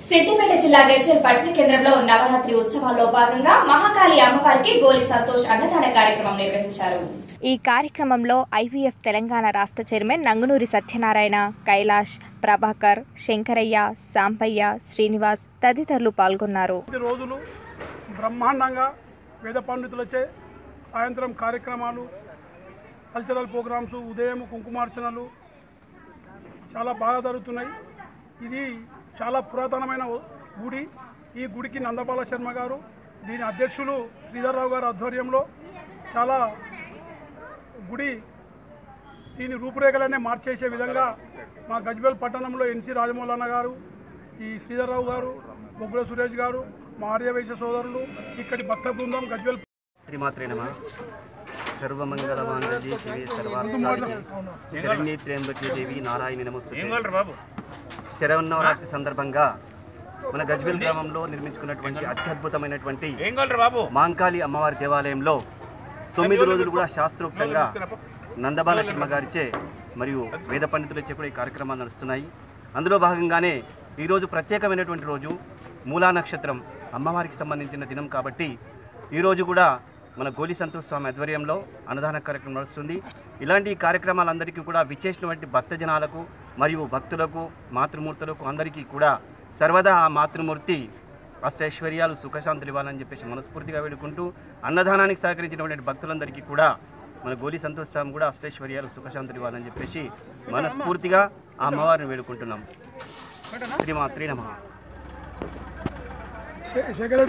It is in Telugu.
సిద్దిపేట జిల్లా గజ్వేల్ పట్టణ కేంద్రంలో నవరాత్రి ఉత్సవాల్లో భాగంగా మహాకాళి అమ్మవారికి గోలి సంతోష్ అన్నదాన కార్యక్రమం నిర్వహించారు ఈ కార్యక్రమంలో ఐవీఎఫ్ తెలంగాణ రాష్ట్ర చైర్మన్ నంగునూరి సత్యనారాయణ కైలాష్ ప్రభాకర్ శంకరయ్య సాంపయ్య శ్రీనివాస్ తదితరులు పాల్గొన్నారు ప్రతి రోజులు బ్రహ్మాండంగా వేద పండితులచే సాయంత్రం కార్యక్రమాలు కల్చరల్ ప్రోగ్రామ్స్ ఉదయం కుంకుమార్చనలు చాలా బాగా జరుగుతున్నాయి ఇది చాలా పురాతనమైన ఓ- గుడి ఈ గుడికి నందబాల శర్మ గారు దీని అధ్యక్షులు శ్రీధర్రావు గారి ఆధ్వర్యంలో చాలా గుడి దీని రూపురేఖలనే మార్చేసే విధంగా మా గజ్వేల్ పట్టణంలో ఎన్సి రాజమౌళన్న గారు ఈ శ్రీధర్రావు గారు బొగ్గుల సురేష్ గారు మా ఆర్యవైశ్య సోదరులు ఇక్కడి భక్త బృందం గజ్వేల్ శ్రీమాత్రే నమ సర్వమంగళ మాంగళ్యే శివే సర్వార్థసాధికే శరణ్యే త్ర్యంబకే దేవి నారాయణి నమస్తే శరవన్నవరాత్రి సందర్భంగా మన గజ్వేల్ గ్రామంలో నిర్మించుకున్నటువంటి అత్యద్భుతమైనటువంటి మాంకాళి అమ్మవారి దేవాలయంలో తొమ్మిది రోజులు కూడా శాస్త్రోక్తంగా నందబాల శర్మ గారిచే మరియు వేద పండితులచే కూడా ఈ కార్యక్రమాలు నడుస్తున్నాయి అందులో భాగంగానే ఈరోజు ప్రత్యేకమైనటువంటి రోజు మూలా నక్షత్రం అమ్మవారికి సంబంధించిన దినం కాబట్టి ఈరోజు కూడా మన గోలి సంతోష్ స్వామి ఆధ్వర్యంలో అన్నదాన కార్యక్రమం నడుస్తుంది ఇలాంటి కార్యక్రమాలందరికీ కూడా విచ్చేసినటువంటి భక్తజనాలకు మరియు భక్తులకు మాతృమూర్తులకు అందరికీ కూడా సర్వదా ఆ మాతృమూర్తి అష్టైశ్వర్యాలు సుఖశాంతులు ఇవ్వాలని చెప్పేసి మనస్ఫూర్తిగా వేడుకుంటూ అన్నదానానికి సహకరించినటువంటి భక్తులందరికీ కూడా మన గోలి సంతోష్ స్వామి కూడా అష్టైశ్వర్యాలు సుఖశాంతులు ఇవ్వాలని చెప్పేసి మనస్ఫూర్తిగా ఆ అమ్మవారిని వేడుకుంటున్నాం శ్రీమాత్రి నమ శే- శేఖర్